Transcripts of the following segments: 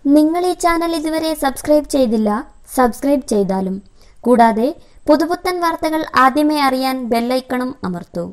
നിങ്ങൾ ഈ ചാനൽ ഇതുവരെ സബ്സ്ക്രൈബ് ചെയ്തില്ല സബ്സ്ക്രൈബ് ചെയ്താലും കൂടാതെ പുതുപുത്തൻ വാർത്തകൾ ആദ്യമേ അറിയാൻ ബെല്ലൈക്കണും അമർത്തൂ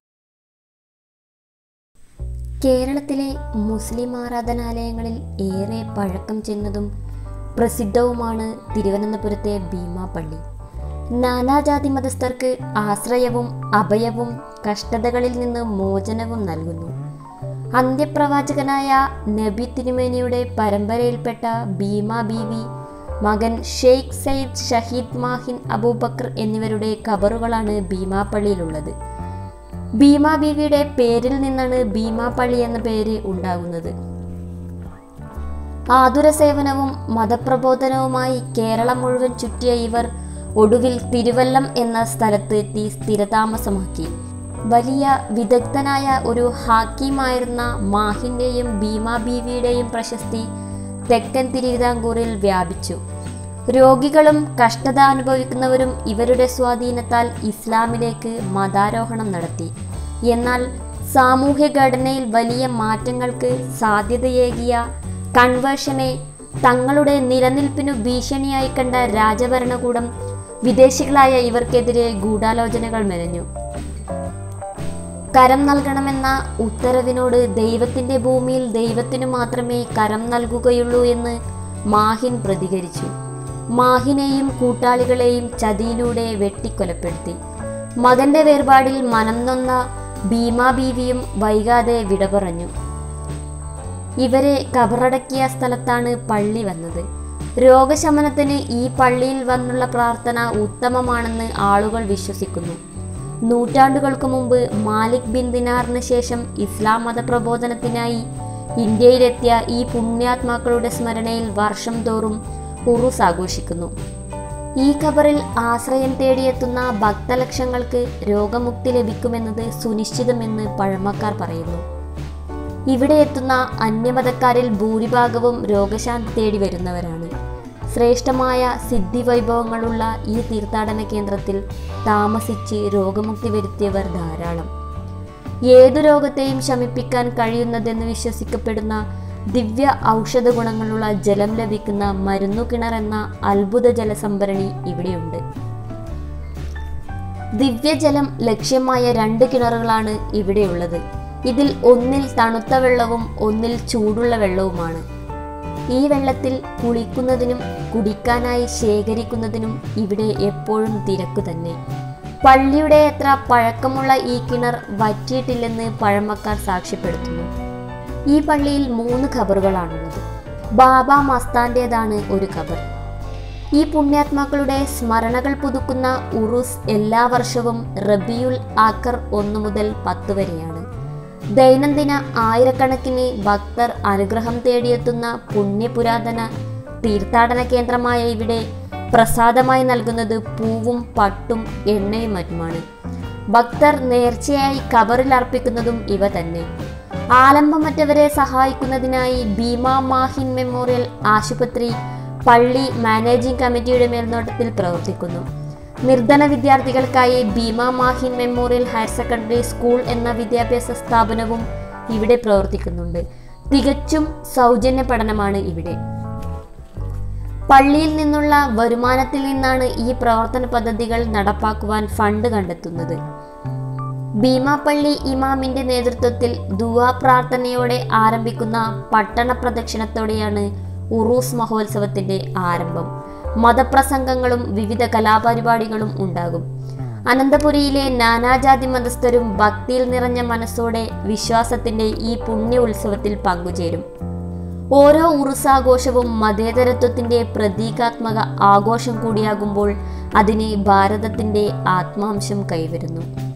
കേരളത്തിലെ മുസ്ലിം ആരാധനാലയങ്ങളിൽ ഏറെ പഴക്കം ചെന്നതും പ്രസിദ്ധവുമാണ് തിരുവനന്തപുരത്തെ ഭീമാപള്ളി നാനാജാതി മതസ്ഥർക്ക് ആശ്രയവും അഭയവും കഷ്ടതകളിൽ നിന്ന് മോചനവും നൽകുന്നു അന്ത്യപ്രവാചകനായ നബി തിരുമേനിയുടെ പരമ്പരയിൽപ്പെട്ട ഭീമ ബീവി മകൻ ഷെയ്ഖ് സയ്യിദ് ഷഹീദ് മാഹിൻ അബൂബക്കർ എന്നിവരുടെ ഖബറുകളാണ് ഭീമാപള്ളിയിലുള്ളത് ഭീമ ബീവിയുടെ പേരിൽ നിന്നാണ് ഭീമാപള്ളി എന്ന പേര് ഉണ്ടാകുന്നത് ആതുര സേവനവും മതപ്രബോധനവുമായി കേരളം മുഴുവൻ ചുറ്റിയ ഇവർ ഒടുവിൽ തിരുവല്ലം എന്ന സ്ഥലത്ത് എത്തി സ്ഥിരതാമസമാക്കി വലിയ വിദഗ്ധനായ ഒരു ഹാക്കിമായിരുന്ന മാഹിന്റെയും ഭീമ ബീവിയുടെയും പ്രശസ്തി തെക്കൻ തിരുവിതാംകൂറിൽ വ്യാപിച്ചു രോഗികളും കഷ്ടത അനുഭവിക്കുന്നവരും ഇവരുടെ സ്വാധീനത്താൽ ഇസ്ലാമിലേക്ക് മതാരോഹണം നടത്തി എന്നാൽ സാമൂഹ്യഘടനയിൽ വലിയ മാറ്റങ്ങൾക്ക് സാധ്യതയേകിയ കൺവേർഷനെ തങ്ങളുടെ നിലനിൽപ്പിനു ഭീഷണിയായി കണ്ട രാജഭരണകൂടം വിദേശികളായ ഇവർക്കെതിരെ ഗൂഢാലോചനകൾ മെനഞ്ഞു കരം നൽകണമെന്ന ഉത്തരവിനോട് ദൈവത്തിന്റെ ഭൂമിയിൽ ദൈവത്തിനു മാത്രമേ കരം നൽകുകയുള്ളൂ എന്ന് മാഹിൻ പ്രതികരിച്ചു മാഹിനെയും കൂട്ടാളികളെയും ചതിയിലൂടെ വെട്ടിക്കൊലപ്പെടുത്തി മകന്റെ വേർപാടിൽ മനം നൊന്ന ഭീമാ ബീവിയും വൈകാതെ വിട പറഞ്ഞു ഇവരെ കബറടക്കിയ സ്ഥലത്താണ് പള്ളി വന്നത് രോഗശമനത്തിന് ഈ പള്ളിയിൽ വന്നുള്ള പ്രാർത്ഥന ഉത്തമമാണെന്ന് ആളുകൾ വിശ്വസിക്കുന്നു നൂറ്റാണ്ടുകൾക്ക് മുമ്പ് മാലിക് ബിൻ ദിനാറിന് ശേഷം ഇസ്ലാം മതപ്രബോധനത്തിനായി ഇന്ത്യയിലെത്തിയ ഈ പുണ്യാത്മാക്കളുടെ സ്മരണയിൽ വർഷം തോറും ഉറുസ് ആഘോഷിക്കുന്നു ഈ ഖബറിൽ ആശ്രയം തേടിയെത്തുന്ന ഭക്തലക്ഷങ്ങൾക്ക് രോഗമുക്തി ലഭിക്കുമെന്നത് സുനിശ്ചിതമെന്ന് പഴമക്കാർ പറയുന്നു ഇവിടെ എത്തുന്ന അന്യമതക്കാരിൽ ഭൂരിഭാഗവും രോഗശാന്തി തേടി വരുന്നവരാണ് ശ്രേഷ്ഠമായ സിദ്ധി വൈഭവങ്ങളുള്ള ഈ തീർത്ഥാടന കേന്ദ്രത്തിൽ താമസിച്ച് രോഗമുക്തി വരുത്തിയവർ ധാരാളം ഏതു രോഗത്തെയും ശമിപ്പിക്കാൻ കഴിയുന്നതെന്ന് വിശ്വസിക്കപ്പെടുന്ന ദിവ്യ ഔഷധ ഗുണങ്ങളുള്ള ജലം ലഭിക്കുന്ന മരുന്നു കിണർ എന്ന അത്ഭുത ജലസംഭരണി ഇവിടെയുണ്ട് ദിവ്യജലം ലക്ഷ്യമായ രണ്ട് കിണറുകളാണ് ഇവിടെയുള്ളത് ഇതിൽ ഒന്നിൽ തണുത്ത വെള്ളവും ഒന്നിൽ ചൂടുള്ള വെള്ളവുമാണ് ഈ വെള്ളത്തിൽ കുളിക്കുന്നതിനും കുടിക്കാനായി ശേഖരിക്കുന്നതിനും ഇവിടെ എപ്പോഴും തിരക്കു തന്നെ പള്ളിയുടെ എത്ര പഴക്കമുള്ള ഈ കിണർ വറ്റിയിട്ടില്ലെന്ന് പഴമക്കാർ സാക്ഷ്യപ്പെടുത്തുന്നു ഈ പള്ളിയിൽ മൂന്ന് ഖബറുകളാണുള്ളത് ബാബ മസ്താന്റേതാണ് ഒരു ഖബർ ഈ പുണ്യാത്മാക്കളുടെ സ്മരണകൾ പുതുക്കുന്ന ഉറുസ് എല്ലാ വർഷവും റബിയുൽ ആക്കർ ഒന്ന് മുതൽ പത്ത് വരെയാണ് ദൈനംദിന ആയിരക്കണക്കിന് ഭക്തർ അനുഗ്രഹം തേടിയെത്തുന്ന പുണ്യപുരാതന തീർത്ഥാടന കേന്ദ്രമായ ഇവിടെ പ്രസാദമായി നൽകുന്നത് പൂവും പട്ടും എണ്ണയും മറ്റുമാണ് ഭക്തർ നേർച്ചയായി കബറിൽ അർപ്പിക്കുന്നതും ഇവ തന്നെ ആലംബമറ്റവരെ സഹായിക്കുന്നതിനായി ഭീമ മാഹിൻ മെമ്മോറിയൽ ആശുപത്രി പള്ളി മാനേജിംഗ് കമ്മിറ്റിയുടെ മേൽനോട്ടത്തിൽ പ്രവർത്തിക്കുന്നു നിർധന വിദ്യാർത്ഥികൾക്കായി Bheema Mahin memorial higher secondary school എന്ന വിദ്യാഭ്യാസ സ്ഥാപനവും ഇവിടെ പ്രവർത്തിക്കുന്നുണ്ട് തികച്ചും സൗജന്യ പഠനമാണ് ഇവിടെ പള്ളിയിൽ നിന്നുള്ള വരുമാനത്തിൽ നിന്നാണ് ഈ പ്രവർത്തന പദ്ധതികൾ നടപ്പാക്കുവാൻ ഫണ്ട് കണ്ടെത്തുന്നത് ഭീമാപ്പള്ളി ഇമാമിന്റെ നേതൃത്വത്തിൽ ദുവാ പ്രാർത്ഥനയോടെ ആരംഭിക്കുന്ന പട്ടണ പ്രദക്ഷിണത്തോടെയാണ് ഉറൂസ് മഹോത്സവത്തിന്റെ ആരംഭം മതപ്രസംഗങ്ങളും വിവിധ കലാപരിപാടികളും ഉണ്ടാകും അനന്തപുരിയിലെ നാനാജാതി മതസ്ഥരും ഭക്തിയിൽ നിറഞ്ഞ മനസ്സോടെ വിശ്വാസത്തിന്റെ ഈ പുണ്യ ഉത്സവത്തിൽ പങ്കുചേരും ഓരോ ഉറുസാഘോഷവും മതേതരത്വത്തിന്റെ പ്രതീകാത്മക ആഘോഷം കൂടിയാകുമ്പോൾ അതിന് ഭാരതത്തിന്റെ ആത്മാംശം കൈവരുന്നു